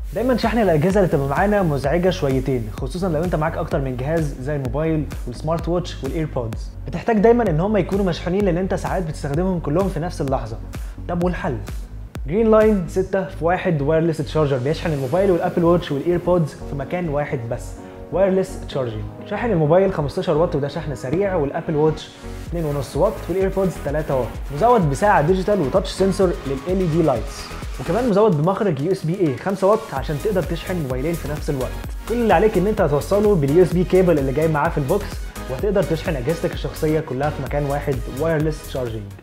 دايما شحن الاجهزه اللي تبقى معانا مزعجه شويتين خصوصا لو انت معاك اكتر من جهاز زي الموبايل والسمارت ووتش والايربودز بتحتاج دايما ان هم يكونوا مشحونين لان انت ساعات بتستخدمهم كلهم في نفس اللحظه طب والحل جرين لاين 6 في 1 وايرلس تشارجر بيشحن الموبايل والابل ووتش والايربودز في مكان واحد بس وايرلس تشارجنج شاحن الموبايل 15 واط وده شحن سريع والابل ووتش 2.5 واط والايربودز 3 واط مزود بساعه ديجيتال وتاتش سنسور لل ال دي لايتس وكمان مزود بمخرج يو اس بي اي 5 واط عشان تقدر تشحن موبايلين في نفس الوقت كل اللي عليك ان انت هتوصله باليو اس بي كيبل اللي جاي معاه في البوكس وهتقدر تشحن اجهزتك الشخصيه كلها في مكان واحد وايرلس تشارجنج